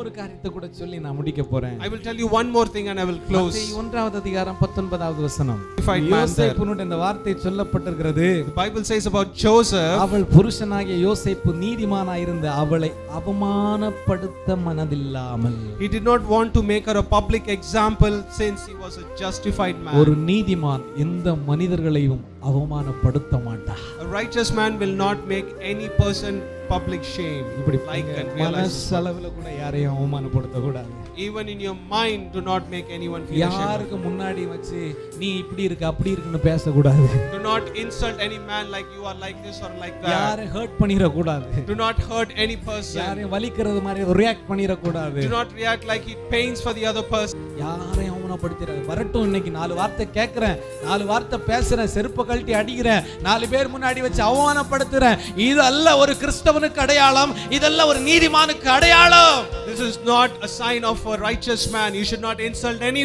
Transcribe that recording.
ஒரு காரியத்தை கூட சொல்லி நான் முடிக்க போறேன் I will tell you one more thing and I will close. மத்தேயு ஒன்றாவது அதிகாரம் பத்தொன்பதாவது வசனம் Justified man there. யோசேப்புனுடைய இந்த வார்த்தை சொல்லப்பட்டிருக்கிறது The Bible says about Joseph, அவள் புருஷனாகிய யோசேப்பு நீதிமானாயிருந்த அவளை அவமானப்படுத்த மனதில்லாமல் he did not want to make her a public example since he was a justified man. ஒரு நீதிமான் எந்த மனிதர்களையும் அவமானப்படுத்த மாட்டார் A righteous man will not make any person public shame. இப்படி like and realize. மனசளவுல கூட யாரையும் அவமானப்படுத்த கூடாது Even in your mind, do not make anyone feel ashamed. யாருக்கு முன்னாடி வச்சு நீ இப்படி இருக்கு அப்படி இருக்குன்னு பேசக்கூடாது Do not insult any man like you are like this or like that. யாரை ஹர்ட் பண்ணிட கூடாது Do not hurt any person. யாரையும் வலிக்கிறது மாதிரி ரியாக்ட் பண்ணிட கூடாது Do not react like it pains for the other person. யாரையும் அவமானப்படுத்திடாது வரட்டும் இன்னைக்கு நாலு வார்த்தை கேட்கிறேன் நாலு வார்த்தை பேசுறேன் செருப்பை கழட்டி அடிக்கிறேன் நாலு பேர் முன்னாடி வச்சு அவமானப்படுத்துறேன் இது அல்ல ஒரு கிறிஸ்தவனுக்கு அடையாளம் இதல்ல ஒரு நீதிமானுக்கு அடையாளம் This is not a sign of a righteous man. You should not insult any